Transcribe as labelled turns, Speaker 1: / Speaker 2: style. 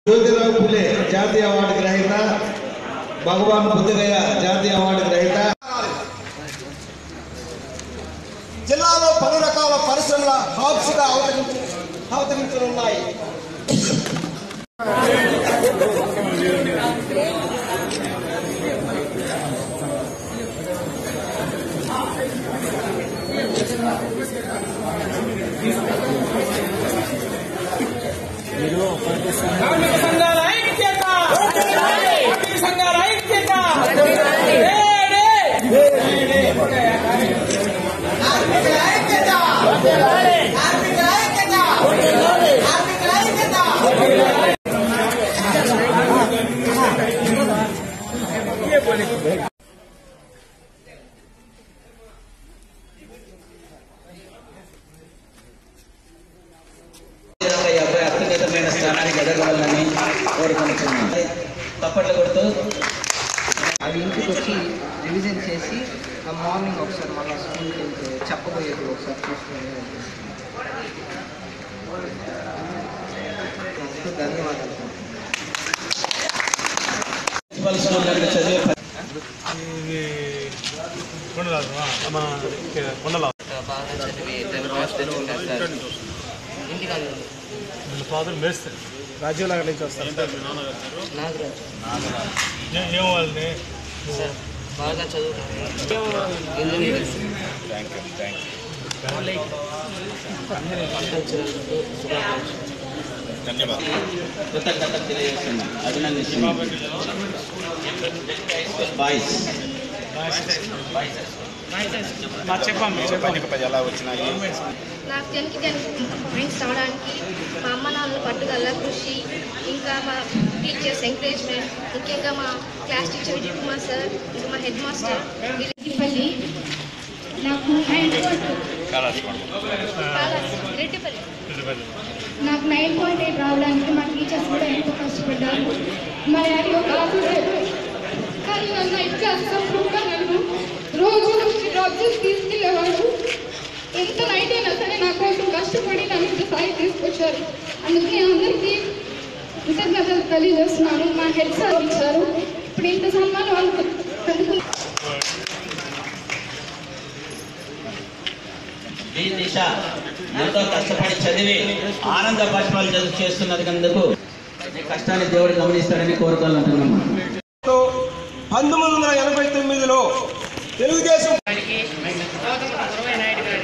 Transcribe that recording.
Speaker 1: జ్యోతిరావు పులే జాతీయ అవార్డు గ్రహీత భగవాన్ బుద్ధగయ జాతీయ అవార్డు గ్రహీత
Speaker 2: జిల్లాలో పలు రకాల పరిశ్రమల హబ్స్ గా అవతరించి అవతరించనున్నాయి
Speaker 3: కార్మిక సంఘాల ఐక్యత కార్మిక సంఘాల ఐక్యత
Speaker 4: ఈ అబ్బాయి అత్యున్నతమైన స్థానానికి ఎదగవాలని కోరుకుంటున్నాను తప్పట్లు కొడుతూ
Speaker 5: అవి ఇంటికి వచ్చి రివిజన్ చేసి ఆ మార్నింగ్ ఒకసారి మళ్ళీ స్కూల్కి వెళ్తే చెప్పబోయేది ఒకసారి చూసుకుని ధన్యవాదాలు
Speaker 4: మున్సిపల్ స్కూల్ దగ్గర చదివే
Speaker 5: బాగా చదివి తర్వాత తెచ్చుకుంటారు సార్ ఇంటికి
Speaker 6: ఫాదర్ మేస్తే
Speaker 2: రాజీవ్ నగర్ నుంచి వస్తాను
Speaker 5: నాగరాజు
Speaker 6: ఏం వాళ్ళని
Speaker 5: సార్ బాగా చదువుతాను ఇంజనీరింగ్
Speaker 4: కృతజ్ఞతలు తెలియజేస్తున్నాను అభినందిస్తున్నాను బాయ్స్
Speaker 7: నాకు టెన్కి టెన్ పాయింట్స్ రావడానికి మా అమ్మ నాన్నల పట్టుదల కృషి ఇంకా మా టీచర్స్ ఎంకరేజ్మెంట్ ముఖ్యంగా మా class teacher Vijay Kumar sir ఇంకా మా హెడ్ మాస్టర్ రెడ్డిపల్లి నాకు నైన్ రెడ్డిపల్లి నాకు నైన్ పాయింట్ ఎయిట్ రావడానికి మా టీచర్స్ కూడా ఎంతో కష్టపడ్డారు మా డాడీ ఒక ఆఫీసర్ కానీ నన్ను ఇట్లా అసంప్రూవ్గా నన్ను రోజు నుంచి డ్రాప్ చేసి తీసుకెళ్ళేవాడు ఎంత నైట్ అయినా సరే నా కోసం కష్టపడి నన్ను ఇంత స్థాయి తీసుకొచ్చారు అందుకే అందరికీ కృతజ్ఞతలు తెలియజేస్తున్నాను మా హెడ్ సార్ ఇచ్చారు ఇప్పుడు ఇంత సన్మానం అందుకు అందుకు
Speaker 4: ఈ దిశ ఎంతో కష్టపడి చదివి ఆనంద భాషలు చదువు చేస్తున్నది అందుకు ఈ కష్టాన్ని దేవుడు గమనిస్తాడని కోరుకోవాలంటున్నాము
Speaker 2: పంతొమ్మిది వందల ఎనభై తొమ్మిదిలో తెలుగుదేశం
Speaker 3: గౌతమ నాయుడు గారి